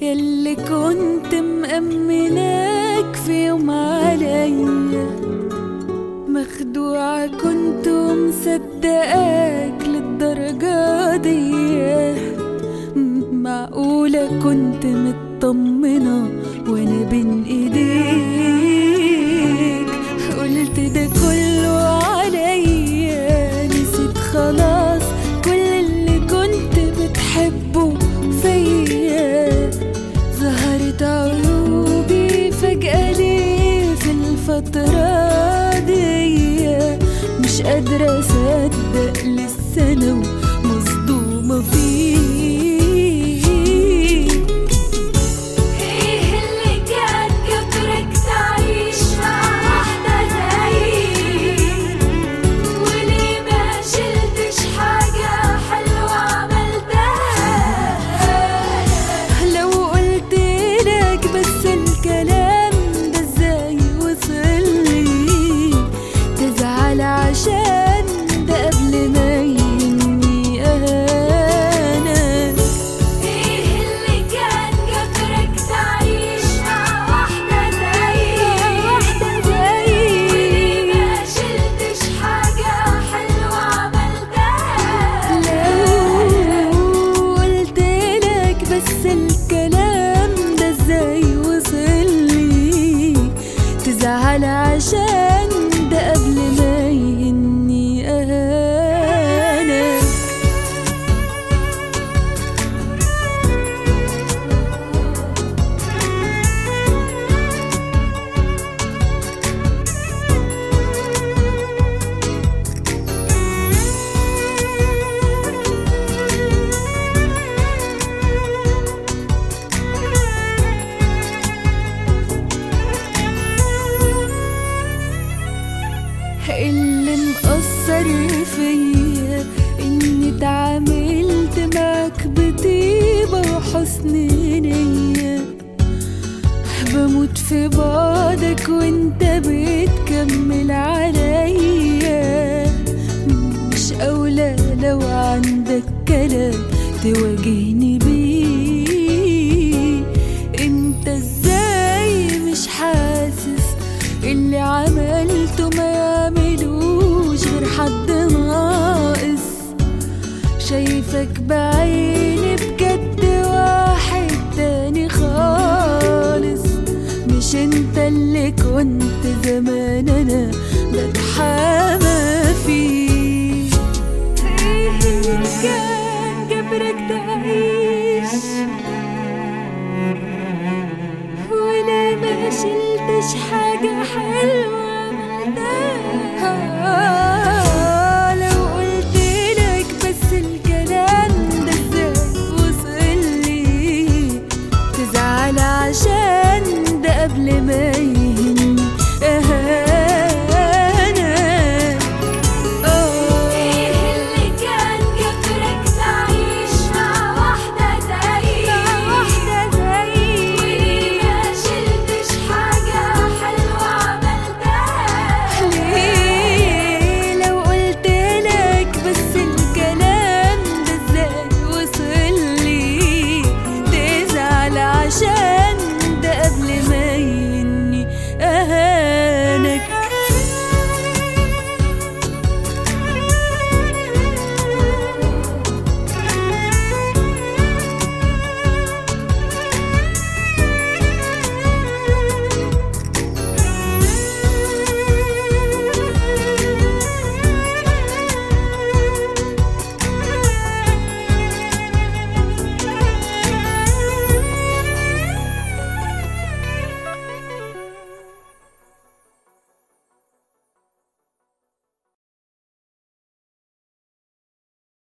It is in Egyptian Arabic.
يلي كنت مأمناك في يوم عليا مخدوعة كنت مصدقاك للدرجة دي معقولة كنت مطمنة وانا بين ايديك قلت ده كله عليا نسيت خلاص كل اللي كنت بتحبه فيا ظهرت عيوبي فجأة ليه في الفترة دي مش قادرة أصدق لسه أنا مصدومة فيك ايه اللي كان جبرك تعيش مع واحدة زيي وليه ما شلتش حاجة حلوة عملتها لو قلت لك بس الكلام ده ازاي وصلي تزعل عشان ده قبل ما يهمني انا ايه اللي كان جبرك تعيش مع واحدة زيي واحدة زيي وليه ما شلتش حاجة حلوة عملتها لو قلت لك بس الكلام ده ازاي وصلي تزعل عشان ده قبل ما يهني انا اللي مأثر فيا اني اتعاملت معاك بطيبة وحسن نية بموت في بعدك وانت بتكمل عليا مش اولى لو عندك كلام تواجهني بيه انت ازاي مش حاسس اللي عملته ما يعملوش غير حد ناقص شايفك بعيني بجد واحد تاني خالص مش انت اللي كنت زمان انا بتحامى فيه ايه اللي كان جبرك تعيش ولا ما شلتش حاجة